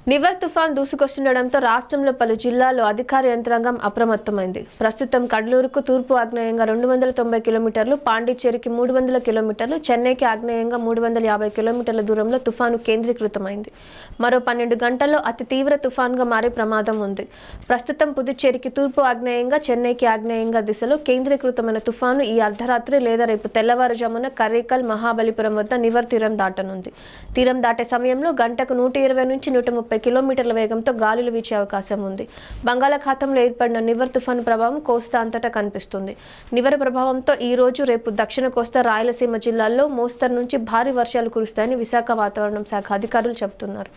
నివర్ తుఫాన్ దూసుకొస్తుండటంతో రాష్ట్రంలో పలు జిల్లాల్లో అధికార యంత్రాంగం అప్రమత్తమైంది ప్రస్తుతం కడ్లూరుకు తూర్పు ఆగ్నేయంగా రెండు వందల తొంభై కిలోమీటర్లు పాండిచ్చేరికి మూడు వందల కిలోమీటర్లు చెన్నైకి ఆగ్నేయంగా మూడు వందల యాభై కిలోమీటర్ల దూరంలో తుఫాను కేంద్రీకృతమైంది మరో పన్నెండు గంటల్లో అతి తీవ్ర తుఫాన్గా మారే ప్రమాదం ఉంది ప్రస్తుతం పుదుచ్చేరికి తూర్పు ఆగ్నేయంగా చెన్నైకి ఆగ్నేయంగా దిశలో కేంద్రీకృతమైన తుఫాను ఈ అర్ధరాత్రి లేదా రేపు తెల్లవారుజామున కరేకల్ మహాబలిపురం వద్ద నివర్ తీరం దాటనుంది తీరం దాటే సమయంలో గంటకు నూట ఇరవై నుంచి నూట ముప్పై కిలోమీటర్ల వేగంతో గాలులు వీచే అవకాశం ఉంది బంగాళాఖాతంలో ఏర్పడిన నివర్ తుఫాను ప్రభావం కోస్తా అంతటా కనిపిస్తుంది నివర్ ప్రభావంతో ఈ రోజు రేపు దక్షిణ కోస్తా రాయలసీమ జిల్లాల్లో మోస్తరు నుంచి భారీ వర్షాలు కురుస్తాయని విశాఖ వాతావరణం శాఖ అధికారులు చెబుతున్నారు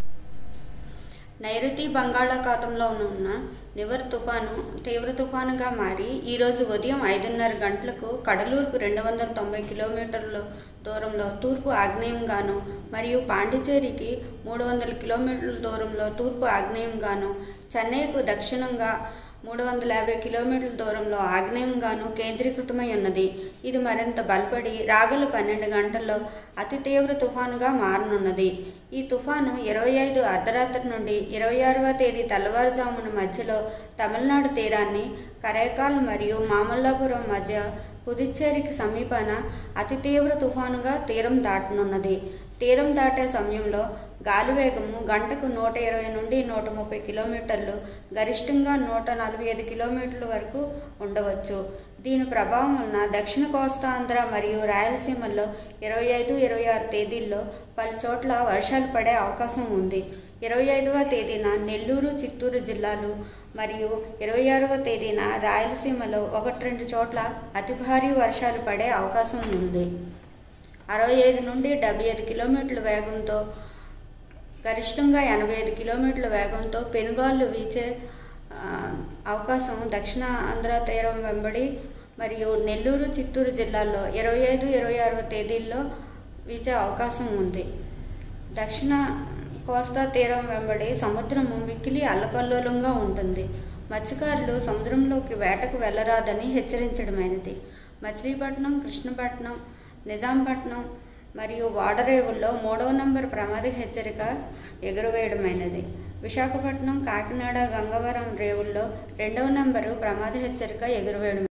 నైరుతి బంగాళాఖాతంలో ఉన్న నివర్ తుఫాను తీవ్ర తుఫానుగా మారి ఈరోజు ఉదయం ఐదున్నర గంటలకు కడలూరుకు రెండు వందల తొంభై కిలోమీటర్ల దూరంలో తూర్పు ఆగ్నేయంగాను మరియు పాండిచేరికి మూడు వందల కిలోమీటర్ల దూరంలో తూర్పు ఆగ్నేయంగాను చెన్నైకు దక్షిణంగా మూడు వందల యాభై కిలోమీటర్ల దూరంలో ఆగ్నేయంగాను కేంద్రీకృతమై ఉన్నది ఇది మరింత బలపడి రాగల పన్నెండు గంటల్లో అతి తీవ్ర తుఫానుగా మారనున్నది ఈ తుఫాను ఇరవై ఐదు అర్ధరాత్రి నుండి ఇరవై ఆరవ తేదీ తెల్లవారుజామున మధ్యలో తమిళనాడు తీరాన్ని కరైకాల్ మరియు మామల్లాపురం మధ్య పుదుచ్చేరికి సమీపాన అతి తీవ్ర తుఫానుగా తీరం దాటనున్నది తీరం దాటే సమయంలో గాలి వేగము గంటకు నూట ఇరవై నుండి నూట ముప్పై కిలోమీటర్లు గరిష్టంగా నూట నలభై ఐదు కిలోమీటర్ల వరకు ఉండవచ్చు దీని ప్రభావం వలన దక్షిణ కోస్తాంధ్ర మరియు రాయలసీమల్లో ఇరవై ఐదు ఇరవై ఆరు తేదీల్లో పలు చోట్ల వర్షాలు పడే అవకాశం ఉంది ఇరవై ఐదవ తేదీన నెల్లూరు చిత్తూరు జిల్లాలు మరియు ఇరవై ఆరవ తేదీన రాయలసీమలో ఒకటి రెండు చోట్ల అతి భారీ వర్షాలు పడే అవకాశం ఉంది అరవై ఐదు నుండి డెబ్బై ఐదు కిలోమీటర్ల వేగంతో గరిష్టంగా ఎనభై ఐదు కిలోమీటర్ల వేగంతో పెనుగాళ్ళు వీచే ఆ, అవకాశం దక్షిణ ఆంధ్ర తీరం వెంబడి మరియు నెల్లూరు చిత్తూరు జిల్లాల్లో ఇరవై ఐదు ఇరవై ఆరవ తేదీల్లో వీచే అవకాశం ఉంది దక్షిణ కోస్తా తీరం వెంబడి సముద్రము మిక్కిలి అల్లకల్లోలంగా ఉంటుంది మత్స్యకారులు సముద్రంలోకి వేటకు వెళ్ళరాదని హెచ్చరించడమైనది మచిలీపట్నం కృష్ణపట్నం నిజాంపట్నం మరియు వాడరేవుల్లో మూడవ నంబర్ ప్రమాద హెచ్చరిక ఎగురవేయడమైనది విశాఖపట్నం కాకినాడ గంగవరం రేవుల్లో రెండవ నంబరు ప్రమాద హెచ్చరిక ఎగురవేయడం